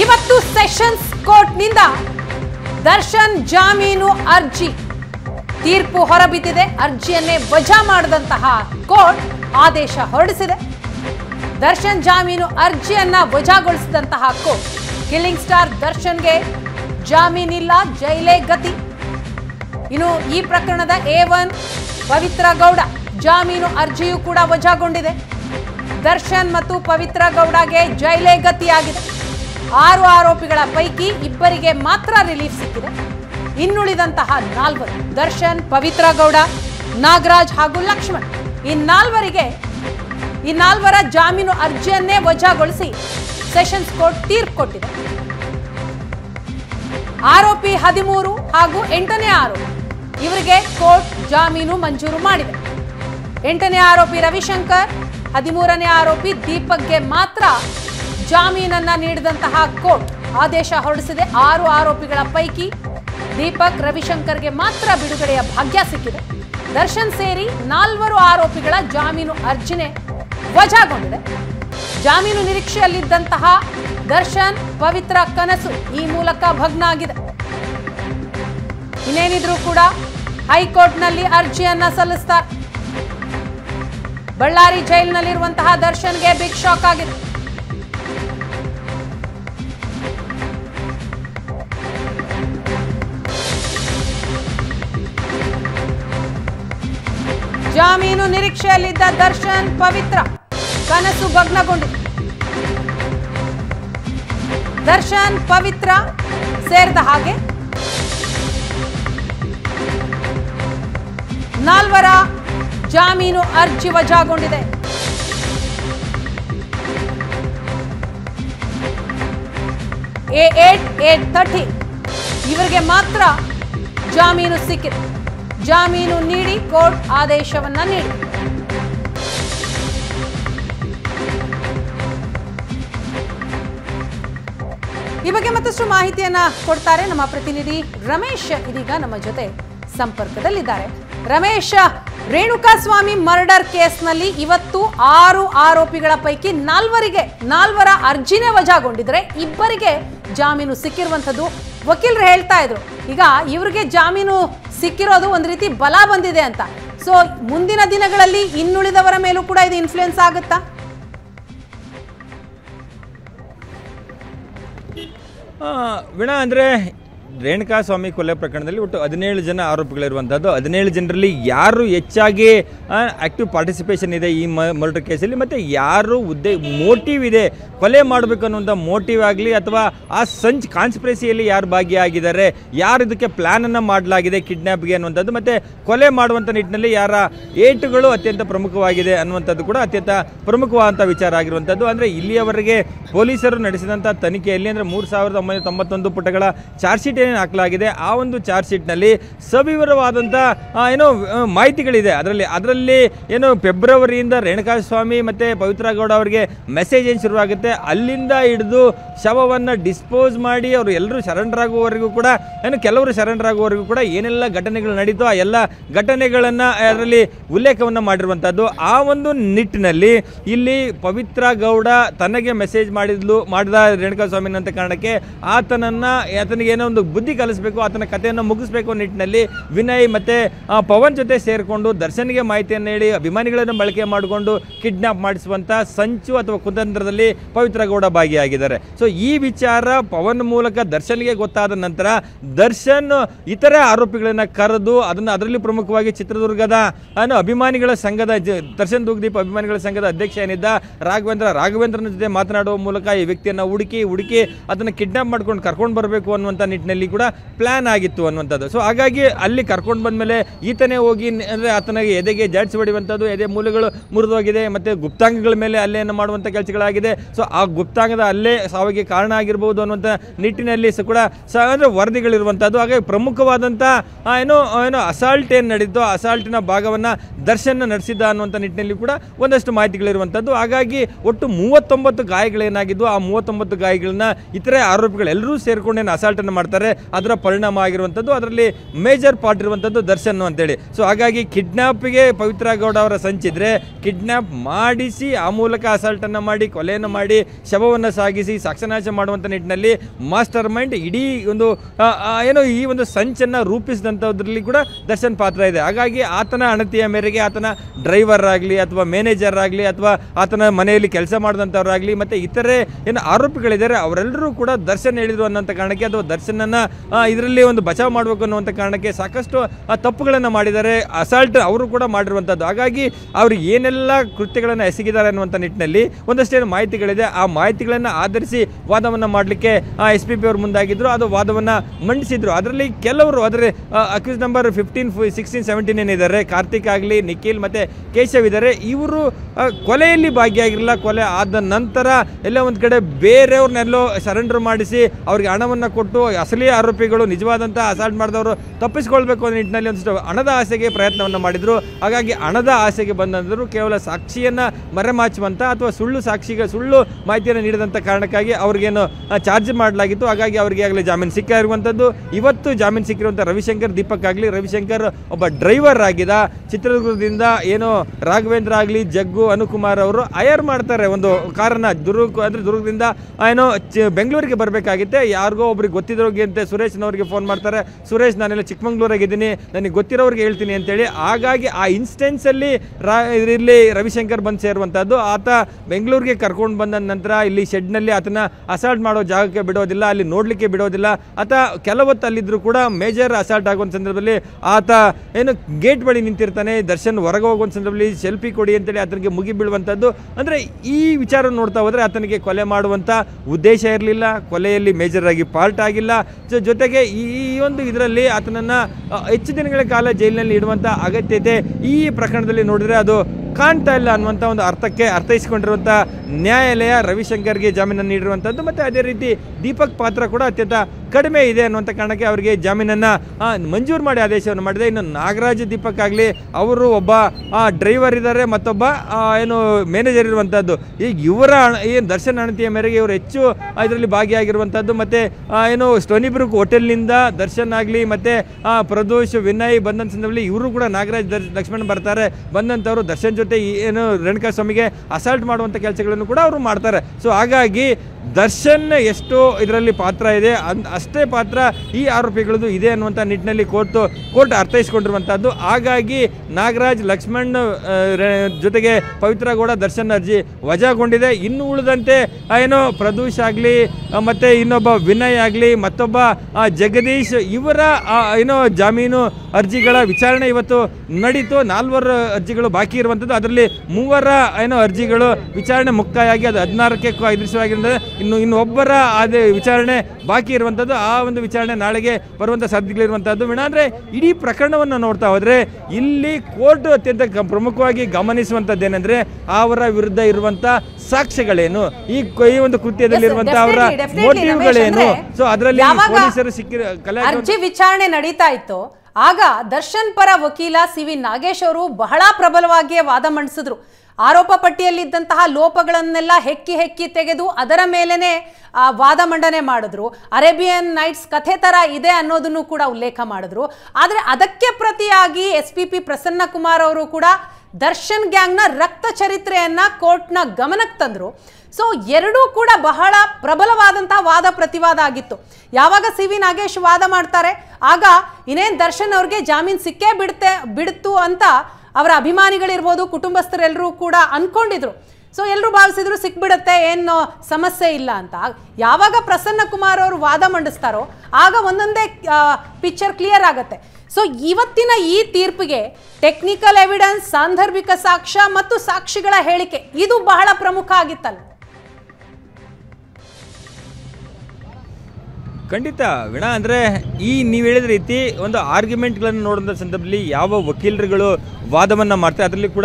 ಇವತ್ತು ಸೆಷನ್ಸ್ ಕೋರ್ಟ್ನಿಂದ ದರ್ಶನ್ ಜಾಮೀನು ಅರ್ಜಿ ತೀರ್ಪು ಹೊರಬಿದ್ದಿದೆ ಅರ್ಜಿಯನ್ನೇ ವಜಾ ಮಾಡಿದಂತಹ ಕೋರ್ಟ್ ಆದೇಶ ಹೊರಡಿಸಿದೆ ದರ್ಶನ್ ಜಾಮೀನು ಅರ್ಜಿಯನ್ನ ವಜಾಗೊಳಿಸಿದಂತಹ ಕೋರ್ಟ್ ಕಿಲ್ಲಿಂಗ್ ಸ್ಟಾರ್ ದರ್ಶನ್ಗೆ ಜಾಮೀನಿಲ್ಲ ಜೈಲೇ ಗತಿ ಇನ್ನು ಈ ಪ್ರಕರಣದ ಎ ಒನ್ ಪವಿತ್ರ ಗೌಡ ಜಾಮೀನು ಅರ್ಜಿಯೂ ಕೂಡ ವಜಾಗೊಂಡಿದೆ ದರ್ಶನ್ ಮತ್ತು ಪವಿತ್ರ ಗೌಡಗೆ ಜೈಲೇ ಗತಿಯಾಗಿದೆ ಆರು ಆರೋಪಿಗಳ ಪೈಕಿ ಇಬ್ಬರಿಗೆ ಮಾತ್ರ ರಿಲೀಫ್ ಸಿಕ್ಕಿದೆ ಇನ್ನುಳಿದಂತಹ ನಾಲ್ವರು ದರ್ಶನ್ ಪವಿತ್ರ ಗೌಡ ನಾಗರಾಜ್ ಹಾಗೂ ಲಕ್ಷ್ಮಣ್ ಈ ನಾಲ್ವರಿಗೆ ಈ ನಾಲ್ವರ ಜಾಮೀನು ಅರ್ಜಿಯನ್ನೇ ವಜಾಗೊಳಿಸಿ ಸೆಷನ್ಸ್ ಕೋರ್ಟ್ ತೀರ್ಪು ಕೊಟ್ಟಿದೆ ಆರೋಪಿ ಹದಿಮೂರು ಹಾಗೂ ಎಂಟನೇ ಆರೋಪಿ ಇವರಿಗೆ ಕೋರ್ಟ್ ಜಾಮೀನು ಮಂಜೂರು ಮಾಡಿದೆ ಎಂಟನೇ ಆರೋಪಿ ರವಿಶಂಕರ್ ಹದಿಮೂರನೇ ಆರೋಪಿ ದೀಪಕ್ಗೆ ಮಾತ್ರ ಜಾಮೀನನ್ನ ನೀಡಿದಂತಹ ಕೋರ್ಟ್ ಆದೇಶ ಹೊರಡಿಸಿದೆ ಆರು ಆರೋಪಿಗಳ ಪೈಕಿ ದೀಪಕ್ ರವಿಶಂಕರ್ಗೆ ಮಾತ್ರ ಬಿಡುಗಡೆಯ ಭಾಗ್ಯ ಸಿಕ್ಕಿದೆ ದರ್ಶನ್ ಸೇರಿ ನಾಲ್ವರು ಆರೋಪಿಗಳ ಜಾಮೀನು ಅರ್ಜಿನೇ ವಜಾಗೊಂಡಿದೆ ಜಾಮೀನು ನಿರೀಕ್ಷೆಯಲ್ಲಿದ್ದಂತಹ ದರ್ಶನ್ ಪವಿತ್ರ ಕನಸು ಈ ಮೂಲಕ ಭಗ್ನ ಆಗಿದೆ ಇನ್ನೇನಿದ್ರೂ ಕೂಡ ಹೈಕೋರ್ಟ್ನಲ್ಲಿ ಅರ್ಜಿಯನ್ನ ಸಲ್ಲಿಸ್ತಾರೆ ಬಳ್ಳಾರಿ ಜೈಲಿನಲ್ಲಿರುವಂತಹ ದರ್ಶನ್ಗೆ ಬಿಗ್ ಶಾಕ್ ಆಗಿದೆ ಜಾಮೀನು ನಿರೀಕ್ಷೆಯಲ್ಲಿದ್ದ ದರ್ಶನ್ ಪವಿತ್ರ ಕನಸು ಭಗ್ನಗೊಂಡಿದೆ ದರ್ಶನ್ ಪವಿತ್ರ ಸೇರಿದ ಹಾಗೆ ನಾಲ್ವರ ಜಾಮೀನು ಅರ್ಜಿ ವಜಾಗೊಂಡಿದೆ ಎ ಏಟ್ ಏಟ್ ತರ್ಟಿ ಇವರಿಗೆ ಮಾತ್ರ ಜಾಮೀನು ಸಿಕ್ಕಿದೆ ಜಾಮೀನು ನೀಡಿ ಕೋರ್ಟ್ ಆದೇಶವನ್ನ ನೀಡಿ ಈ ಬಗ್ಗೆ ಮತ್ತಷ್ಟು ಮಾಹಿತಿಯನ್ನ ಕೊಡ್ತಾರೆ ನಮ್ಮ ಪ್ರತಿನಿಧಿ ರಮೇಶ್ ಇದೀಗ ನಮ್ಮ ಜೊತೆ ಸಂಪರ್ಕದಲ್ಲಿದ್ದಾರೆ ರಮೇಶ್ ರೇಣುಕಾಸ್ವಾಮಿ ಮರ್ಡರ್ ಕೇಸ್ನಲ್ಲಿ ಇವತ್ತು ಆರು ಆರೋಪಿಗಳ ಪೈಕಿ ನಾಲ್ವರಿಗೆ ನಾಲ್ವರ ಅರ್ಜಿನೇ ವಜಾಗೊಂಡಿದ್ರೆ ಇಬ್ಬರಿಗೆ ಜಾಮೀನು ಸಿಕ್ಕಿರುವಂಥದ್ದು ವಕೀಲರು ಹೇಳ್ತಾ ಇದ್ರು ಈಗ ಇವ್ರಿಗೆ ಜಾಮೀನು ಸಿಕ್ಕಿರೋದು ಒಂದು ರೀತಿ ಬಲ ಬಂದಿದೆ ಅಂತ ಸೊ ಮುಂದಿನ ದಿನಗಳಲ್ಲಿ ಇನ್ನುಳಿದವರ ಮೇಲೂ ಕೂಡ ಇದು ಇನ್ಫ್ಲುಯೆನ್ಸ್ ಆಗುತ್ತಾ ಆ, ವೀಣಾ ಅಂದರೆ ರೇಣುಕಾ ಸ್ವಾಮಿ ಕೊಲೆ ಪ್ರಕರಣದಲ್ಲಿ ಒಟ್ಟು ಹದಿನೇಳು ಜನ ಆರೋಪಿಗಳಿರುವಂಥದ್ದು ಹದಿನೇಳು ಜನರಲ್ಲಿ ಯಾರು ಹೆಚ್ಚಾಗಿ ಆ್ಯಕ್ಟಿವ್ ಪಾರ್ಟಿಸಿಪೇಷನ್ ಇದೆ ಈ ಮರ್ಡರ್ ಕೇಸಲ್ಲಿ ಮತ್ತು ಯಾರು ಉದ್ದೇ ಮೋಟಿವ್ ಇದೆ ಕೊಲೆ ಮಾಡಬೇಕು ಅನ್ನುವಂಥ ಮೋಟಿವ್ ಆಗಲಿ ಅಥವಾ ಆ ಸಂಚ್ ಕಾನ್ಸ್ಪಿರಸಿಯಲ್ಲಿ ಯಾರು ಭಾಗಿಯಾಗಿದ್ದಾರೆ ಯಾರು ಇದಕ್ಕೆ ಪ್ಲ್ಯಾನನ್ನು ಮಾಡಲಾಗಿದೆ ಕಿಡ್ನ್ಯಾಪ್ಗೆ ಅನ್ನುವಂಥದ್ದು ಮತ್ತು ಕೊಲೆ ಮಾಡುವಂಥ ನಿಟ್ಟಿನಲ್ಲಿ ಯಾರ ಏಟುಗಳು ಅತ್ಯಂತ ಪ್ರಮುಖವಾಗಿದೆ ಅನ್ನುವಂಥದ್ದು ಕೂಡ ಅತ್ಯಂತ ಪ್ರಮುಖವಾದಂಥ ವಿಚಾರ ಆಗಿರುವಂಥದ್ದು ಅಂದರೆ ಇಲ್ಲಿಯವರೆಗೆ ಪೊಲೀಸರು ನಡೆಸಿದಂಥ ತನಿಖೆಯಲ್ಲಿ ಅಂದರೆ ಮೂರು ಸಾವಿರದ ಒಂಬೈನೂರ ತೊಂಬತ್ತೊಂದು ಪುಟಗಳ ಚಾರ್ಜ್ ಶೀಟ್ ಏನೇನು ಹಾಕಲಾಗಿದೆ ಆ ಒಂದು ಚಾರ್ಜ್ ಶೀಟ್ನಲ್ಲಿ ಸವಿವರವಾದಂಥ ಆ, ಏನೋ ಆ, ಮಾಹಿತಿಗಳಿದೆ ಅದರಲ್ಲಿ ಅದರಲ್ಲಿ ಏನು ಫೆಬ್ರವರಿಯಿಂದ ರೇಣುಕಾಸ್ವಾಮಿ ಮತ್ತು ಪವಿತ್ರ ಗೌಡ ಅವರಿಗೆ ಮೆಸೇಜ್ ಏನು ಶುರುವಾಗುತ್ತೆ ಅಲ್ಲಿಂದ ಹಿಡಿದು ಶವವನ್ನು ಡಿಸ್ಪೋಸ್ ಮಾಡಿ ಅವರು ಎಲ್ಲರೂ ಶರಣರಾಗುವವರೆಗೂ ಕೂಡ ಏನು ಕೆಲವರು ಶರಣರಾಗುವವರೆಗೂ ಕೂಡ ಏನೆಲ್ಲ ಘಟನೆಗಳು ನಡೀತೋ ಆ ಎಲ್ಲ ಘಟನೆಗಳನ್ನು ಅದರಲ್ಲಿ ಉಲ್ಲೇಖವನ್ನು ಮಾಡಿರುವಂಥದ್ದು ಆ ಒಂದು ನಿಟ್ಟಿನಲ್ಲಿ ಇಲ್ಲಿ ಪವಿತ್ರ ಗೌಡ ತನಗೆ ಮೆಸೇಜ್ ಮಾಡಿದ್ಲು ಮಾಡಿದ ರೇಣುಕಾಸ್ವಾಮಿ ಅಂತ ಕಾರಣಕ್ಕೆ ಆತನನ್ನು ಆತನಿಗೆ ಏನೋ ಒಂದು ಬುದ್ಧಿ ಕಲಿಸಬೇಕು ಆತನ ಕಥೆಯನ್ನು ಮುಗಿಸ್ಬೇಕು ಅನ್ನೋ ನಿಟ್ಟಿನಲ್ಲಿ ವಿನಯ್ ಮತ್ತು ಪವನ್ ಜೊತೆ ಸೇರಿಕೊಂಡು ದರ್ಶನ್ಗೆ ಮಾಹಿತಿಯನ್ನು ಹೇಳಿ ಅಭಿಮಾನಿಗಳನ್ನು ಬಳಕೆ ಮಾಡಿಕೊಂಡು ಕಿಡ್ನಾಪ್ ಮಾಡಿಸುವಂಥ ಸಂಚು ಅಥವಾ ಕುತಂತ್ರದಲ್ಲಿ ಪವಿತ್ರ ಗೌಡ ಭಾಗಿಯಾಗಿದ್ದಾರೆ ಸೊ ಈ ವಿಚಾರ ಪವನ್ ಮೂಲಕ ದರ್ಶನ್ಗೆ ಗೊತ್ತಾದ ನಂತರ ದರ್ಶನ್ ಇತರೆ ಆರೋಪಿಗಳನ್ನ ಕರೆದು ಅದನ್ನು ಅದರಲ್ಲಿ ಪ್ರಮುಖವಾಗಿ ಚಿತ್ರದುರ್ಗದ ಏನು ಅಭಿಮಾನಿಗಳ ಸಂಘದ ಜ- ದರ್ಶನ್ ದುಗ್ದೀಪ್ ಅಭಿಮಾನಿಗಳ ಸಂಘದ ಅಧ್ಯಕ್ಷ ಏನಿದ್ದ ರಾಘವೇಂದ್ರ ರಾಘವೇಂದ್ರನ ಜೊತೆ ಮಾತನಾಡುವ ಮೂಲಕ ಈ ವ್ಯಕ್ತಿಯನ್ನು ಹುಡುಕಿ ಹುಡುಕಿ ಅದನ್ನು ಕಿಡ್ನಾಪ್ ಮಾಡ್ಕೊಂಡು ಕರ್ಕೊಂಡು ಬರಬೇಕು ಅನ್ನುವಂಥ ನಿಟ್ಟಿನಲ್ಲಿ ಕೂಡ ಪ್ಲಾನ್ ಆಗಿತ್ತು ಅನ್ನುವಂಥದ್ದು ಸೊ ಹಾಗಾಗಿ ಅಲ್ಲಿ ಕರ್ಕೊಂಡು ಬಂದಮೇಲೆ ಈತನೇ ಹೋಗಿ ನ- ಅಂದ್ರೆ ಆತನಿಗೆ ಎದೆಗೆ ಜಾಡ್ಸಿ ಹೊಡೆಯುವಂಥದ್ದು ಎದೆ ಮೂಲೆಗಳು ಮುರಿದೋಗಿದೆ ಮತ್ತು ಗುಪ್ತಾಂಗಗಳ ಮೇಲೆ ಅಲ್ಲೇನು ಮಾಡುವಂಥ ಕೆಲಸಗಳಾಗಿದೆ ಸೊ ಆ ಗುಪ್ತಾಂಗದ ಅಲ್ಲೇ ಸಾವಿಗೆ ಕಾರಣ ಆಗಿರ್ಬೋದು ಅನ್ನುವಂಥ ನಿಟ್ಟಿನಲ್ಲಿ ಸ ಕೂಡ ಸ ಅಂದರೆ ವರದಿಗಳಿರುವಂಥದ್ದು ಹಾಗಾಗಿ ಪ್ರಮುಖವಾದಂಥ ಆ, ಏನು ಏನು ಅಸಾಲ್ಟ್ ಏನು ನಡೀತೋ ಅಸಾಲ್ಟಿನ ಭಾಗವನ್ನು ದರ್ಶನ ನಡೆಸಿದ್ದ ಅನ್ನುವಂಥ ನಿಟ್ಟಿನಲ್ಲಿ ಕೂಡ ಒಂದಷ್ಟು ಮಾಹಿತಿಗಳಿರುವಂಥದ್ದು ಹಾಗಾಗಿ ಒಟ್ಟು ಮೂವತ್ತೊಂಬತ್ತು ಗಾಯಗಳೇನಾಗಿದ್ದು ಆ ಮೂವತ್ತೊಂಬತ್ತು ಗಾಯಗಳನ್ನ ಇತರೆ ಆರೋಪಿಗಳು ಎಲ್ಲರೂ ಸೇರ್ಕೊಂಡು ಏನು ಅಸಾಲ್ಟನ್ನು ಮಾಡ್ತಾರೆ ಅದರ ಪರಿಣಾಮ ಆಗಿರುವಂಥದ್ದು ಅದರಲ್ಲಿ ಮೇಜರ್ ಪಾರ್ಟ್ ಇರುವಂಥದ್ದು ದರ್ಶನ್ ಅಂತೇಳಿ ಸೊ ಹಾಗಾಗಿ ಕಿಡ್ನಾಪ್ಗೆ ಪವಿತ್ರ ಗೌಡ ಅವರ ಸಂಚಿದ್ರೆ ಕಿಡ್ನಾಪ್ ಮಾಡಿಸಿ ಆ ಮೂಲಕ ಅಸಾಲ್ಟನ್ನು ಮಾಡಿ ಕೊಲೆಯನ್ನು ಮಾಡಿ ಶವವನ್ನು ಸಾಗಿಸಿ ಸಾಕ್ಷ್ಯನಾಶ ಮಾಡುವಂಥ ನಿಟ್ಟಿನಲ್ಲಿ ಮಾಸ್ಟರ್ ಮೈಂಡ್ ಇಡೀ ಒಂದು ಆ, ಆ, ಏನೋ ಈ ಒಂದು ಸಂಚನ್ನು ರೂಪಿಸಿದಂಥದ್ರಲ್ಲಿ ಕೂಡ ದರ್ಶನ್ ಪಾತ್ರ ಇದೆ ಹಾಗಾಗಿ ಆತನ ಅಣತಿಯ ಮೇರೆಗೆ ಆತನ ಡ್ರೈವರ್ ಆಗಲಿ ಅಥವಾ ಮ್ಯಾನೇಜರ್ ಆಗಲಿ ಅಥವಾ ಆತನ ಮನೆಯಲ್ಲಿ ಕೆಲಸ ಮಾಡಿದಂಥವ್ರಾಗಲಿ ಮತ್ತು ಇತರೆ ಏನು ಆರೋಪಿಗಳಿದ್ದಾರೆ ಅವರೆಲ್ಲರೂ ಕೂಡ ದರ್ಶನ್ ಹೇಳಿದ್ರು ಅನ್ನೋಂಥ ಕಾರಣಕ್ಕೆ ಅಥವಾ ದರ್ಶನನ್ನು ಇದರಲ್ಲಿ ಒಂದು ಬಚಾವ್ ಮಾಡಬೇಕು ಅನ್ನುವಂಥ ಕಾರಣಕ್ಕೆ ಸಾಕಷ್ಟು ಆ, ತಪ್ಪುಗಳನ್ನು ಮಾಡಿದ್ದಾರೆ ಅಸಾಲ್ಟ್ ಅವರು ಕೂಡ ಮಾಡಿರುವಂಥದ್ದು ಹಾಗಾಗಿ ಅವರು ಏನೆಲ್ಲ ಕೃತ್ಯಗಳನ್ನು ಎಸಗಿದ್ದಾರೆ ಅನ್ನುವಂಥ ನಿಟ್ಟಿನಲ್ಲಿ ಒಂದಷ್ಟೇನು ಮಾಹಿತಿಗಳಿದೆ ಆ ಮಾಹಿತಿಗಳನ್ನು ಆಧರಿಸಿ ವಾದವನ್ನು ಮಾಡಲಿಕ್ಕೆ ಎಸ್ ಪಿ ಪಿ ಅವರು ಮುಂದಾಗಿದ್ದರು ಅದು ವಾದವನ್ನು ಮಂಡಿಸಿದ್ರು ಅದರಲ್ಲಿ ಕೆಲವರು ಅದರ accused number fifteen sixteen seventeen ಏನಿದ್ದಾರೆ ಕಾರ್ತಿಕ್ ಆಗಲಿ ನಿಖಿಲ್ ಮತ್ತು ಕೇಶವ್ ಇದ್ದಾರೆ ಇವರು ಆ, ಕೊಲೆಯಲ್ಲಿ ಭಾಗಿಯಾಗಿರಲಿಲ್ಲ ಕೊಲೆ ಆದ ನಂತರ ಎಲ್ಲ ಒಂದು ಕಡೆ ಬೇರೆಯವ್ರನ್ನೆಲ್ಲೋ ಸರೆಂಡರ್ ಮಾಡಿಸಿ ಅವ್ರಿಗೆ ಹಣವನ್ನು ಕೊಟ್ಟು ಅಸಲಿ ಆರೋಪಿಗಳು ನಿಜವಾದಂಥ ಅಸಾಲ್ಟ್ ಮಾಡಿದವರು ತಪ್ಪಿಸ್ಕೊಳ್ಬೇಕು ಅನ್ನೋ ನಿಟ್ಟಿನಲ್ಲಿ ಒಂದಿಷ್ಟು ಹಣದ ಆಸೆಗೆ ಪ್ರಯತ್ನವನ್ನು ಮಾಡಿದರು ಹಾಗಾಗಿ ಹಣದ ಆಸೆಗೆ ಬಂದಂದರು ಕೇವಲ ಸಾಕ್ಷಿಯನ್ನು ಮರೆಮಾಚುವಂಥ ಅಥವಾ ಸುಳ್ಳು ಸಾಕ್ಷಿಗೆ ಸುಳ್ಳು ಮಾಹಿತಿಯನ್ನು ನೀಡಿದಂಥ ಕಾರಣಕ್ಕಾಗಿ ಅವ್ರಿಗೇನು ಚಾರ್ಜ್ ಮಾಡಲಾಗಿತ್ತು ಹಾಗಾಗಿ ಅವರಿಗೆ ಆಗಲಿ ಜಾಮೀನು ಸಿಕ್ಕಿರುವಂಥದ್ದು ಇವತ್ತು ಜಾಮೀನು ಸಿಕ್ಕಿರುವಂಥ ರವಿಶಂಕರ್ ದೀಪಕ್ ಆಗಲಿ ರವಿಶಂಕರ್ ಒಬ್ಬ ಡ್ರೈವರ್ ಆಗಿದ ಚಿತ್ರದುರ್ಗದಿಂದ ಏನು ರಾಘವೇಂದ್ರ ಆಗಲಿ ಜಗ್ಗು ಅನುಕುಮಾರ್ ಅವರು ಅಯರ್ ಮಾಡ್ತಾರೆ ಒಂದು ಕಾರನ್ನ ದುರ್ಗ ಅಂದರೆ ದುರ್ಗದಿಂದ ಏನೋ ಚ ಬೆಂಗಳೂರಿಗೆ ಬರಬೇಕಾಗಿತ್ತೆ ಯಾರಿಗೋ ಒಬ್ರಿಗೆ ಗೊತ್ತಿದ್ದವ್ರಿಗೆ ಅಂತ ಸುರೇಶ್ನವ್ರಿಗೆ ಫೋನ್ ಮಾಡ್ತಾರೆ ಸುರೇಶ್ ನಾನೆಲ್ಲ ಚಿಕ್ಕಮಂಗ್ಳೂರಾಗಿದ್ದೀನಿ ನನಗೆ ಗೊತ್ತಿರೋರಿಗೆ ಹೇಳ್ತೀನಿ ಅಂತೇಳಿ ಹಾಗಾಗಿ ಆ ಇನ್ಸ್ಟೆನ್ಸಲ್ಲಿ ರಾ ಇಲ್ಲಿ ರವಿಶಂಕರ್ ಬಂದು ಸೇರುವಂಥದ್ದು ಆತ ಬೆಂಗಳೂರಿಗೆ ಕರ್ಕೊಂಡು ಬಂದ ನಂತರ ಇಲ್ಲಿ ಶೆಡ್ನಲ್ಲಿ ಆತನ ಅಸಾಲ್ಟ್ ಮಾಡೋ ಜಾಗಕ್ಕೆ ಬಿಡೋದಿಲ್ಲ ಅಲ್ಲಿ ನೋಡಲಿಕ್ಕೆ ಬಿಡೋದಿಲ್ಲ ಆತ ಕೆಲವತ್ತು ಅಲ್ಲಿದ್ದರೂ ಕೂಡ ಮೇಜರ್ ಅಸಾಲ್ಟ್ ಆಗುವಂಥ ಸಂದರ್ಭದಲ್ಲಿ ಆತ ಏನು ಗೇಟ್ ಬಳಿ ನಿಂತಿರ್ತಾನೆ ದರ್ಶನ್ ಹೊರಗೆ ಹೋಗುವಂಥ ಸಂದರ್ಭದಲ್ಲಿ ಸೆಲ್ಫಿ ಕೊಡಿ ಅಂತೇಳಿ ಆತನಿಗೆ ಮುಗಿ ಬೀಳುವಂಥದ್ದು ಅಂದರೆ ಈ ವಿಚಾರ ನೋಡ್ತಾ ಹೋದರೆ ಆತನಿಗೆ ಕೊಲೆ ಮಾಡುವಂಥ ಉದ್ದೇಶ ಇರಲಿಲ್ಲ ಕೊಲೆಯಲ್ಲಿ ಮೇಜರ್ ಆಗಿ ಪಾರ್ಟ್ ಆಗಿಲ್ಲ ಜೊ- ಜೊತೆಗೆ ಈ ಈ ಒಂದು ಇದರಲ್ಲಿ ಆತನನ್ನು ಅ, ಹೆಚ್ಚು ದಿನಗಳ ಕಾಲ ಜೈಲಿನಲ್ಲಿ ಇಡುವಂಥ ಅಗತ್ಯತೆ ಈ ಪ್ರಕರಣದಲ್ಲಿ ನೋಡಿದರೆ ಅದು ಕಾಣ್ತಾ ಇಲ್ಲ ಅನ್ನುವಂಥ ಒಂದು ಅರ್ಥಕ್ಕೆ ಅರ್ಥೈಸಿಕೊಂಡಿರುವಂಥ ನ್ಯಾಯಾಲಯ ರವಿಶಂಕರ್ಗೆ ಜಾಮೀನನ್ನು ನೀಡಿರುವಂಥದ್ದು ಮತ್ತು ಅದೇ ರೀತಿ ದೀಪಕ್ ಪಾತ್ರ ಕೂಡ ಅತ್ಯಂತ ಕಡಿಮೆ ಇದೆ ಅನ್ನುವಂಥ ಕಾರಣಕ್ಕೆ ಅವರಿಗೆ ಜಾಮೀನನ್ನು ಮಂಜೂರು ಮಾಡಿ ಆದೇಶವನ್ನು ಮಾಡಿದೆ ಇನ್ನು ನಾಗರಾಜ್ ದೀಪಕ್ ಆಗಲಿ ಅವರು ಒಬ್ಬ ಡ್ರೈವರ್ ಇದ್ದಾರೆ ಮತ್ತೊಬ್ಬ ಆ, ಏನು ಮ್ಯಾನೇಜರ್ ಇರುವಂಥದ್ದು ಈಗ ಇವರ ಹಣ- ಏನು ದರ್ಶನ್ ಅಣತಿಯ ಮೇರೆಗೆ ಇವರು ಹೆಚ್ಚು ಇದರಲ್ಲಿ ಭಾಗಿಯಾಗಿರುವಂಥದ್ದು ಮತ್ತು ಏನು ಸ್ಟೋನಿಬ್ರುಕ್ ಹೋಟೆಲ್ನಿಂದ ದರ್ಶನ್ ಆಗಲಿ ಮತ್ತು ಪ್ರದೋಷ್ ವಿನಯ್ ಬಂದಂಥ ಸಂದರ್ಭದಲ್ಲಿ ಇವರು ಕೂಡ ನಾಗರಾಜ್ ದರ್ ಲಕ್ಷ್ಮಣ್ ಬರ್ತಾರೆ ಬಂದಂಥವ್ರು ದರ್ಶನ್ ಜೊತೆ ಈ ಏನು ರೇಣುಕಾ ಸ್ವಾಮಿಗೆ ಅಸಾಲ್ಟ್ ಮಾಡುವಂಥ ಕೆಲಸಗಳನ್ನು ಕೂಡ ಅವರು ಮಾಡ್ತಾರೆ ಸೊ ಹಾಗಾಗಿ ದರ್ಶನ್ ಎಷ್ಟು ಇದರಲ್ಲಿ ಪಾತ್ರ ಇದೆ ಅನ್ ಅಷ್ಟೇ ಪಾತ್ರ ಈ ಆರೋಪಿಗಳದ್ದು ಇದೆ ಅನ್ನುವಂಥ ನಿಟ್ಟಿನಲ್ಲಿ ಕೋರ್ಟು ಕೋರ್ಟ್ ಅರ್ಥೈಸಿಕೊಂಡಿರುವಂಥದ್ದು ಹಾಗಾಗಿ ನಾಗರಾಜ್ ಲಕ್ಷ್ಮಣ್ ಆ, ರೇ- ಜೊತೆಗೆ ಪವಿತ್ರ ಗೌಡ ದರ್ಶನ್ ಅರ್ಜಿ ವಜಾಗೊಂಡಿದೆ ಇನ್ನು ಉಳಿದಂತೆ ಆ, ಏನೋ ಪ್ರದೂಷ್ ಆಗಲಿ ಮತ್ತು ಇನ್ನೊಬ್ಬ ವಿನಯ್ ಆಗಲಿ ಮತ್ತೊಬ್ಬ ಆ, ಜಗದೀಶ್ ಇವರ ಆ, ಏನೋ ಜಾಮೀನು ಅರ್ಜಿಗಳ ವಿಚಾರಣೆ ಇವತ್ತು ನಡೀತು ನಾಲ್ವರು ಅರ್ಜಿಗಳು ಬಾಕಿ ಇರುವಂಥದ್ದು ಅದರಲ್ಲಿ ಮೂವರ ಏನೋ ಅರ್ಜಿಗಳು ವಿಚಾರಣೆ ಮುಕ್ತಾಯ ಆಗಿ ಅದು ಹದಿನಾರಕ್ಕೆ ಎದುರಿಸುವಾಗಿರುತ್ತದೆ ಇನ್ನು ಇನ್ನು ಒಬ್ಬರ ಅದೇ ವಿಚಾರಣೆ ಬಾಕಿ ಇರುವಂಥದ್ದು ಆ ಒಂದು ವಿಚಾರಣೆ ನಾಳೆಗೆ ಬರುವಂಥ ಸಾಧ್ಯತೆಗಳಿರುವಂಥದ್ದು ವಿನ ಅಂದರೆ ಇಡೀ ಪ್ರಕರಣವನ್ನು ನೋಡ್ತಾ ಹೋದರೆ ಇಲ್ಲಿ ಕೋರ್ಟ್ ಅತ್ಯಂತ ಗ- ಪ್ರಮುಖವಾಗಿ ಗಮನಿಸುವಂಥದ್ದು ಏನಂದ್ರೆ ಅವರ ವಿರುದ್ಧ ಇರುವಂಥ ಸಾಕ್ಷ್ಯಗಳೇನು ಈ ಕ- ಈ ಒಂದು ಕೃತ್ಯದಲ್ಲಿರುವಂಥ ಅವರ definitely, definitely, ರಮೇಶ್, ಮೋಟಿವ್ಗಳೇನು ಅಂದ್ರೆ ಸೊ ಅದರಲ್ಲಿ ಯಾವಾಗ ಪೊಲೀಸರು ಸಿಕ್ಕಿರ ಕಲೆ ಅರ್ಜಿ ವಿಚಾರಣೆ ನಡೀತಾ ಇತ್ತು ಆಗ ದರ್ಶನ್ ಪರ ವಕೀಲ ಸಿ ವಿ ನಾಗೇಶ್ ಅವರು ಬಹಳ ಪ್ರಬಲವಾಗಿಯೇ ವಾದ ಮಂಡಿಸಿದ್ರು ಆರೋಪ ಪಟ್ಟಿಯಲ್ಲಿದ್ದಂತಹ ಲೋಪಗಳನ್ನೆಲ್ಲ ಹೆಕ್ಕಿ ಹೆಕ್ಕಿ ತೆಗೆದು ಅದರ ಮೇಲೇನೆ ಆ, ವಾದ ಮಂಡನೆ ಮಾಡಿದ್ರು ಅರೇಬಿಯನ್ ನೈಟ್ಸ್ ಕಥೆ ತರ ಇದೆ ಅನ್ನೋದನ್ನು ಕೂಡ ಉಲ್ಲೇಖ ಮಾಡಿದ್ರು ಆದರೆ ಅದಕ್ಕೆ ಪ್ರತಿಯಾಗಿ S P P Prasanna Kumar ಅವರು ಕೂಡ ದರ್ಶನ್ ಗ್ಯಾಂಗ್ನ ರಕ್ತ ಚರಿತ್ರೆಯನ್ನ ಕೋರ್ಟ್ನ ಗಮನಕ್ಕೆ ತಂದ್ರು ಸೊ ಎರಡೂ ಕೂಡ ಬಹಳ ಪ್ರಬಲವಾದಂತಹ ವಾದ ಪ್ರತಿವಾದ ಆಗಿತ್ತು ಯಾವಾಗ ಸಿ ವಿ ನಾಗೇಶ್ ವಾದ ಮಾಡ್ತಾರೆ ಆಗ ಇನ್ನೇನ್ ದರ್ಶನ್ ಅವ್ರಿಗೆ ಜಾಮೀನ್ ಸಿಕ್ಕೇ ಬಿಡುತ್ತೆ ಬಿಡ್ತು ಅಂತ ಅವರ ಅಭಿಮಾನಿಗಳಿರ್ಬೋದು ಕುಟುಂಬಸ್ಥರೆಲ್ಲರೂ ಕೂಡ ಅನ್ಕೊಂಡಿದ್ರು ಸೊ ಎಲ್ಲರೂ ಭಾವಿಸಿದ್ರು ಸಿಕ್ಬಿಡುತ್ತೆ ಏನು ಸಮಸ್ಯೆ ಇಲ್ಲ ಅಂತ ಯಾವಾಗ ಪ್ರಸನ್ನ ಕುಮಾರ್ ಅವರು ವಾದ ಮಂಡಿಸ್ತಾರೋ ಆಗ ಒಂದೊಂದೇ ಪಿಕ್ಚರ್ ಕ್ಲಿಯರ್ ಆಗುತ್ತೆ ಸೊ ಇವತ್ತಿನ ಈ ತೀರ್ಪಿಗೆ ಟೆಕ್ನಿಕಲ್ ಎವಿಡೆನ್ಸ್ ಸಾಂದರ್ಭಿಕ ಸಾಕ್ಷ್ಯ ಮತ್ತು ಸಾಕ್ಷಿಗಳ ಹೇಳಿಕೆ ಇದು ಬಹಳ ಪ್ರಮುಖ ಆಗಿತ್ತಲ್ಲ ಖಂಡಿತ ವೀಣಾ ಅಂದರೆ ಈ ನೀವು ಹೇಳಿದ ರೀತಿ ಒಂದು ಆರ್ಗ್ಯುಮೆಂಟ್ಗಳನ್ನು ನೋಡಿದ ಸಂದರ್ಭದಲ್ಲಿ ಯಾವ ವಕೀಲರುಗಳು ವಾದವನ್ನು ಮಾಡ್ತಾರೆ ಅದರಲ್ಲಿ ಕೂಡ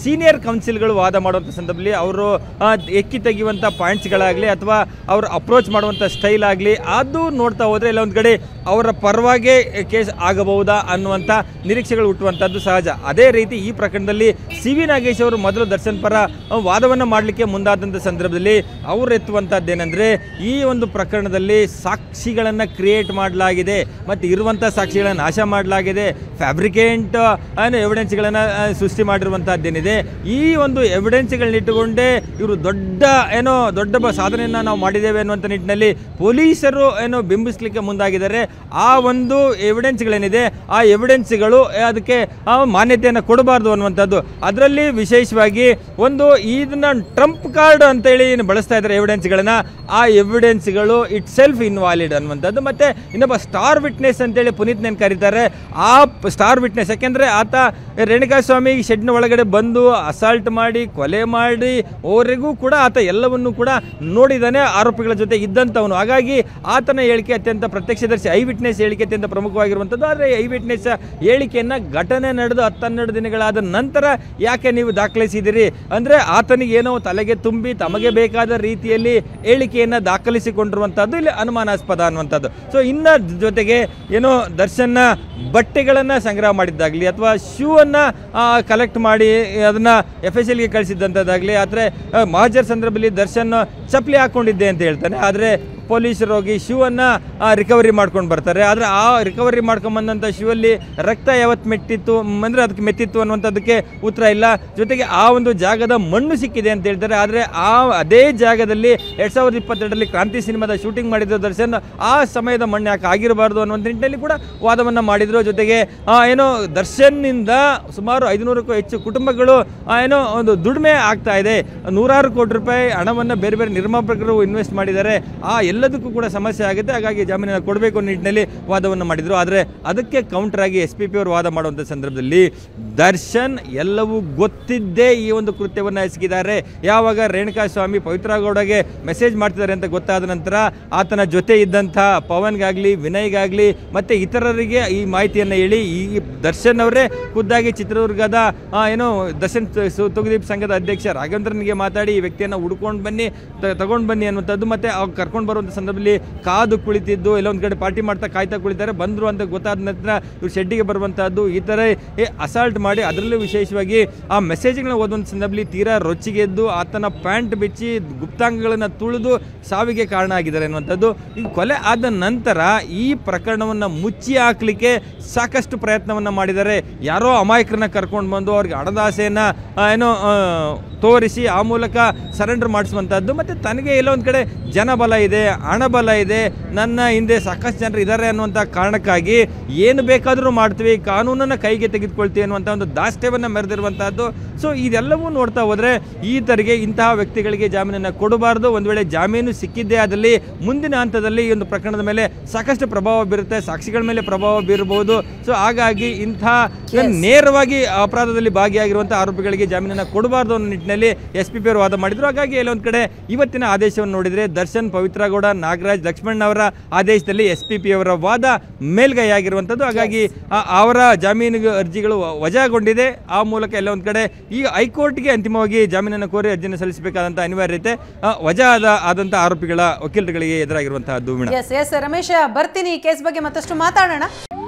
ಸೀನಿಯರ್ ಕೌನ್ಸಿಲ್ಗಳು ವಾದ ಮಾಡುವಂಥ ಸಂದರ್ಭದಲ್ಲಿ ಅವರು ಆ, ಎಕ್ಕಿ ತೆಗೆಯುವಂಥ ಪಾಯಿಂಟ್ಸ್ಗಳಾಗಲಿ ಅಥವಾ ಅವರು ಅಪ್ರೋಚ್ ಮಾಡುವಂಥ ಸ್ಟೈಲ್ ಆಗಲಿ ಅದು ನೋಡ್ತಾ ಹೋದರೆ ಎಲ್ಲ ಒಂದು ಕಡೆ ಅವರ ಪರವಾಗೇ ಕೇಸ್ ಆಗಬಹುದಾ ಅನ್ನುವಂಥ ನಿರೀಕ್ಷೆಗಳು ಹುಟ್ಟುವಂಥದ್ದು ಸಹಜ ಅದೇ ರೀತಿ ಈ ಪ್ರಕರಣದಲ್ಲಿ ಸಿ ವಿ ನಾಗೇಶ್ ಅವರು ಮೊದಲು ದರ್ಶನ್ ಪರ ವಾದವನ್ನು ಮಾಡಲಿಕ್ಕೆ ಮುಂದಾದಂಥ ಸಂದರ್ಭದಲ್ಲಿ ಅವರು ಎತ್ತುವಂಥದ್ದೇನೆಂದರೆ ಈ ಒಂದು ಪ್ರಕರಣದಲ್ಲಿ ಸಾಕ್ಷಿಗಳನ್ನು ಕ್ರಿಯೇಟ್ ಮಾಡಲಾಗಿದೆ ಮತ್ತು ಇರುವಂಥ ಸಾಕ್ಷಿಗಳನ್ನು ನಾಶ ಮಾಡಲಾಗಿದೆ ಫ್ಯಾಬ್ರಿಕೇಂಟ್ ಎವಿಡೆನ್ಸ್ಗಳನ್ನು ಸೃಷ್ಟಿ ಮಾಡಿರುವಂಥದ್ದೇನಿದೆ ಈ ಒಂದು ಎವಿಡೆನ್ಸ್ಗಳನ್ನಿಟ್ಟುಕೊಂಡೇ ಇವರು ದೊಡ್ಡ ಏನೋ ದೊಡ್ಡ ಬ- ಸಾಧನೆಯನ್ನು ನಾವು ಮಾಡಿದ್ದೇವೆ ಅನ್ನುವಂಥ ನಿಟ್ಟಿನಲ್ಲಿ ಪೊಲೀಸರು ಏನೋ ಬಿಂಬಿಸಲಿಕ್ಕೆ ಮುಂದಾಗಿದ್ದಾರೆ ಆ ಒಂದು ಎವಿಡೆನ್ಸ್ಗಳೇನಿದೆ ಆ ಎವಿಡೆನ್ಸ್ಗಳು ಅದಕ್ಕೆ ಆ ಮಾನ್ಯತೆಯನ್ನು ಕೊಡಬಾರ್ದು ಅನ್ನುವಂಥದ್ದು ಅದರಲ್ಲಿ ವಿಶೇಷವಾಗಿ ಒಂದು ಇದನ್ನ ಟ್ರಂಪ್ ಕಾರ್ಡ್ ಅಂತೇಳಿ ಏನು ಬಳಸ್ತಾ ಇದ್ದಾರೆ ಎವಿಡೆನ್ಸ್ಗಳನ್ನ ಆ ಎವಿಡೆನ್ಸ್ಗಳು ಇಟ್ ಸೆಲ್ಫ್ ಇನ್ವಾಲಿಡ್ ಅನ್ನುವಂಥದ್ದು ಮತ್ತೆ ಇನ್ನೊಬ್ಬ ಸ್ಟಾರ್ ವಿಟ್ನೆಸ್ ಅಂತೇಳಿ ಪುನೀತ್ನೇನು ಕರೀತಾರೆ ಆ ಸ್ಟಾರ್ ವಿಟ್ನೆಸ್ ಯಾಕೆಂದ್ರೆ ಆತ ರೇಣುಕಾಸ್ವಾಮಿ ಶೆಡ್ನ ಒಳಗಡೆ ಬಂದು ಅಸಾಲ್ಟ್ ಮಾಡಿ ಕೊಲೆ ಮಾಡಿ ಅವರಿಗೂ ಕೂಡ ಆತ ಎಲ್ಲವನ್ನೂ ಕೂಡ ನೋಡಿದ್ದಾನೆ ಆರೋಪಿಗಳ ಜೊತೆ ಇದ್ದಂಥವನು ಹಾಗಾಗಿ ಆತನ ಹೇಳಿಕೆ ಅತ್ಯಂತ ಪ್ರತ್ಯಕ್ಷದರ್ಶಿ ಐ ವಿಟ್ನೆಸ್ ಹೇಳಿಕೆ ಅತ್ಯಂತ ಪ್ರಮುಖವಾಗಿರುವಂಥದ್ದು ಆದರೆ ಐ ವಿಟ್ನೆಸ್ ಹೇಳಿಕೆಯನ್ನು ಘಟನೆ ನಡೆದು ಹತ್ತನ್ನೆರಡು ದಿನಗಳಾದ ನಂತರ ಯಾಕೆ ನೀವು ದಾಖಲಿಸಿದಿರಿ ಅಂದರೆ ಆತನಿಗೆ ಏನೋ ತಲೆಗೆ ತುಂಬಿ ತಮಗೆ ಬೇಕಾದ ರೀತಿಯಲ್ಲಿ ಹೇಳಿಕೆಯನ್ನು ದಾಖಲಿಸಿಕೊಂಡಿರುವಂಥದ್ದು ಇಲ್ಲಿ ಅನುಮಾನಾಸ್ಪದ ಅನ್ನುವಂಥದ್ದು ಸೊ ಇನ್ನ ಜೊತೆಗೆ ಏನೋ ದರ್ಶನ್ನ ಬಟ್ಟೆಗಳನ್ನು ಸಂಗ್ರಹ ಮಾಡಿದ್ದಾಗಲಿ ಅಥವಾ ಶೂ ಅನ್ನು ಕಲೆಕ್ಟ್ ಮಾಡಿ ಅದನ್ನ ಎಫ್ ಎಸ್ ಎಲ್ಗೆ ಕಳಿಸಿದ್ದಂಥದ್ದಾಗಲಿ ಆದರೆ ಮಹಾಜರ್ ಸಂದರ್ಭದಲ್ಲಿ ದರ್ಶನ್ ಚಪ್ಪಲಿ ಹಾಕೊಂಡಿದ್ದೆ ಅಂತ ಹೇಳ್ತಾನೆ ಆದರೆ ಪೊಲೀಸರು ಹೋಗಿ ಶೂ ಅನ್ನ ರಿಕವರಿ ಮಾಡ್ಕೊಂಡು ಬರ್ತಾರೆ ಆದರೆ ಆ ರಿಕವರಿ ಮಾಡ್ಕೊಂಬಂದಂಥ ಶೂ ಅಲ್ಲಿ ರಕ್ತ ಯಾವತ್ತು ಮೆಟ್ಟಿತ್ತು ಅಂದರೆ ಅದಕ್ಕೆ ಮೆತ್ತಿತ್ತು ಅನ್ನುವಂಥದ್ದಕ್ಕೆ ಉತ್ತರ ಇಲ್ಲ ಜೊತೆಗೆ ಆ ಒಂದು ಜಾಗದ ಮಣ್ಣು ಸಿಕ್ಕಿದೆ ಅಂತ ಹೇಳ್ತಾರೆ ಆದರೆ ಆ ಅದೇ ಜಾಗದಲ್ಲಿ ಎರಡ್ ಸಾವಿರದ ಇಪ್ಪತ್ತೆರಡರಲ್ಲಿ ಕ್ರಾಂತಿ ಸಿನಿಮಾದ ಶೂಟಿಂಗ್ ಮಾಡಿದ್ರು ದರ್ಶನ್ ಆ ಸಮಯದ ಮಣ್ಣು ಯಾಕೆ ಆಗಿರಬಾರ್ದು ಅನ್ನುವಂಥ ನಿಟ್ಟಿನಲ್ಲಿ ಕೂಡ ವಾದವನ್ನು ಮಾಡಿದ್ರು ಜೊತೆಗೆ ಆ, ಏನೋ ದರ್ಶನ್ನಿಂದ ಸುಮಾರು ಐದುನೂರಕ್ಕೂ ಹೆಚ್ಚು ಕುಟುಂಬಗಳು ಆ, ಏನೋ ಒಂದು ದುಡಿಮೆ ಆಗ್ತಾ ಇದೆ ನೂರಾರು ಕೋಟಿ ರೂಪಾಯಿ ಹಣವನ್ನು ಬೇರೆ ಬೇರೆ ನಿರ್ಮಾಪಕರು ಇನ್ವೆಸ್ಟ್ ಮಾಡಿದ್ದಾರೆ ಆ ಎಲ್ಲದಕ್ಕೂ ಕೂಡ ಸಮಸ್ಯೆ ಆಗುತ್ತೆ ಹಾಗಾಗಿ ಜಾಮೀನನ್ನು ಕೊಡಬೇಕು ಅನ್ನೋ ನಿಟ್ಟಿನಲ್ಲಿ ವಾದವನ್ನು ಮಾಡಿದ್ರು ಆದರೆ ಅದಕ್ಕೆ ಕೌಂಟರ್ ಆಗಿ ಎಸ್ ಪಿ ಪಿ ಅವರು ವಾದ ಮಾಡುವಂಥ ಸಂದರ್ಭದಲ್ಲಿ ದರ್ಶನ್ ಎಲ್ಲವೂ ಗೊತ್ತಿದ್ದೇ ಈ ಒಂದು ಕೃತ್ಯವನ್ನು ಎಸಗಿದ್ದಾರೆ ಯಾವಾಗ ರೇಣುಕಾ ಸ್ವಾಮಿ ಪವಿತ್ರ ಗೌಡಗೆ ಮೆಸೇಜ್ ಮಾಡ್ತಿದ್ದಾರೆ ಅಂತ ಗೊತ್ತಾದ ನಂತರ ಆತನ ಜೊತೆ ಇದ್ದಂಥ ಪವನ್ಗಾಗಲಿ ವಿನಯ್ಗಾಗಲಿ ಮತ್ತು ಇತರರಿಗೆ ಈ ಮಾಹಿತಿಯನ್ನು ಹೇಳಿ ಈ ದರ್ಶನ್ ಅವರೇ ಖುದ್ದಾಗಿ ಚಿತ್ರದುರ್ಗದ ಆ, ಏನೋ ದರ್ಶನ್ ತ- ಸು- ತುಗುದೀಪ್ ಸಂಘದ ಅಧ್ಯಕ್ಷ ರಾಘವೇಂದ್ರನಿಗೆ ಮಾತಾಡಿ ಈ ವ್ಯಕ್ತಿಯನ್ನು ಹುಡ್ಕೊಂಡು ಬನ್ನಿ ತಗೊಂಡು ಬನ್ನಿ ಅನ್ನುವಂಥದ್ದು ಮತ್ತು ಅವ್ರು ಕರ್ಕೊಂಡು ಬರುವಂಥ ಸಂದರ್ಭದಲ್ಲಿ ಕಾದು ಕುಳಿತಿದ್ದು ಎಲ್ಲೊಂದು ಕಡೆ ಪಾರ್ಟಿ ಮಾಡ್ತಾ ಕಾಯ್ತಾ ಕುಳಿತಾರೆ ಬಂದರು ಅಂತ ಗೊತ್ತಾದ ನಂತರ ಇವ್ರು ಶೆಡ್ಡಿಗೆ ಬರುವಂಥದ್ದು ಈ ಥರ ಅಸಾಲ್ಟ್ ಮಾಡಿ ಅದರಲ್ಲೂ ವಿಶೇಷವಾಗಿ ಆ ಮೆಸೇಜ್ಗಳನ್ನ ಓದುವಂಥ ಸಂದರ್ಭದಲ್ಲಿ ತೀರಾ ರೊಚ್ಚಿಗೆದ್ದು ಆತನ ಪ್ಯಾಂಟ್ ಬಿಚ್ಚಿ ಗುಪ್ತಾಂಗಗಳನ್ನು ತುಳಿದು ಸಾವಿಗೆ ಕಾರಣ ಆಗಿದ್ದಾರೆ ಅನ್ನುವಂಥದ್ದು ಈ ಕೊಲೆ ಆದ ನಂತರ ಈ ಪ್ರಕರಣವನ್ನು ಮುಚ್ಚಿ ಹಾಕಲಿಕ್ಕೆ ಸಾಕಷ್ಟು ಪ್ರಯತ್ನವನ್ನು ಮಾಡಿದ್ದಾರೆ ಯಾರೋ ಅಮಾಯಕರನ್ನ ಕರ್ಕೊಂಡು ಬಂದು ಅವ್ರಿಗೆ ಹಣದ ಆಸೆಯನ್ನು ಆ, ಏನೋ ಆ, ತೋರಿಸಿ ಆ ಮೂಲಕ ಸರೆಂಡರ್ ಮಾಡಿಸುವಂಥದ್ದು ಮತ್ತು ತನಗೆ ಎಲ್ಲೋ ಒಂದು ಕಡೆ ಜನಬಲ ಇದೆ ಹಣಬಲ ಇದೆ ನನ್ನ ಹಿಂದೆ ಸಾಕಷ್ಟು ಜನರು ಇದ್ದಾರೆ ಅನ್ನುವಂಥ ಕಾರಣಕ್ಕಾಗಿ ಏನು ಬೇಕಾದರೂ ಮಾಡ್ತೀವಿ ಕಾನೂನನ್ನು ಕೈಗೆ ತೆಗೆದುಕೊಳ್ತೀವಿ ಅನ್ನುವಂಥ ಒಂದು ದಾಷ್ಟ್ಯವನ್ನು ಮೆರೆದಿರುವಂತಹದ್ದು ಸೊ ಇದೆಲ್ಲವೂ ನೋಡ್ತಾ ಹೋದರೆ ಈತರಿಗೆ ಇಂತಹ ವ್ಯಕ್ತಿಗಳಿಗೆ ಜಾಮೀನನ್ನು ಕೊಡಬಾರ್ದು ಒಂದು ವೇಳೆ ಜಾಮೀನು ಸಿಕ್ಕಿದ್ದೇ ಆದಲ್ಲಿ ಮುಂದಿನ ಹಂತದಲ್ಲಿ ಈ ಒಂದು ಪ್ರಕರಣದ ಮೇಲೆ ಸಾಕಷ್ಟು ಪ್ರಭಾವ ಬೀರುತ್ತೆ ಸಾಕ್ಷಿಗಳ ಮೇಲೆ ಪ್ರಭಾವ ಬೀರಬಹುದು ಸೊ ಹಾಗಾಗಿ ಇಂಥ ನೇರವಾಗಿ ಅಪರಾಧದಲ್ಲಿ ಭಾಗಿಯಾಗಿರುವಂತಹ ಆರೋಪಿಗಳಿಗೆ ಜಾಮೀನನ್ನು ಕೊಡಬಾರ್ದು ಅನ್ನೋ ನಿಟ್ಟಿನಲ್ಲಿ ಎಸ್ ಪಿ ಪಿ ಅವರು ವಾದ ಮಾಡಿದ್ರು ಹಾಗಾಗಿ ಎಲ್ಲೊಂದು ಕಡೆ ಇವತ್ತಿನ ಆದೇಶವನ್ನು ನೋಡಿದರೆ ದರ್ಶನ್ ಪವಿತ್ರ ಗೌಡ ನಾಗರಾಜ್ ಲಕ್ಷ್ಮಣ್ ಅವರ ಆದೇಶದಲ್ಲಿ ಎಸ್ ಪಿ ಪಿ ಅವರ ವಾದ ಮೇಲ್ಗೈಯಾಗಿರುವಂಥದ್ದು ಹಾಗಾಗಿ ಆ- ಅವರ ಜಾಮೀನು ಅರ್ಜಿಗಳು ವಜಾಗೊಂಡಿದೆ ಆ ಮೂಲಕ ಎಲ್ಲ ಒಂದು ಕಡೆ ಈಗ ಹೈಕೋರ್ಟ್ಗೆ ಅಂತಿಮವಾಗಿ ಜಾಮೀನನ್ನು ಕೋರಿ ಅರ್ಜಿಯನ್ನು ಸಲ್ಲಿಸಬೇಕಾದಂಥ ಅನಿವಾರ್ಯತೆ ಆ, ವಜಾ ಆದ ಆದಂಥ ಆರೋಪಿಗಳ ವಕೀಲರುಗಳಿಗೆ ಎದುರಾಗಿರುವಂತಹದ್ದು ವೀಣಾ ಎಸ್ ಎಸ್ ರಮೇಶ ಬರ್ತೀನಿ ಈ ಕೇಸ್ ಬಗ್ಗೆ ಮತ್ತಷ್ಟು ಮಾತಾಡೋಣ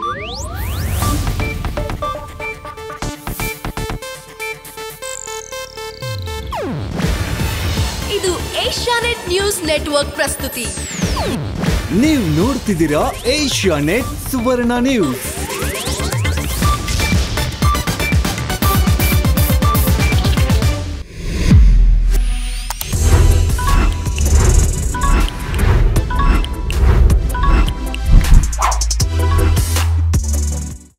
ಇದು ಏಷ್ಯಾನೆಟ್ ನ್ಯೂಸ್ ನೆಟ್ವರ್ಕ್ ಪ್ರಸ್ತುತಿ ನೀವು ನೋಡ್ತಿದ್ದೀರಾ ಏಷ್ಯಾ ನೆಟ್ ಸುವರ್ಣ ನ್ಯೂಸ್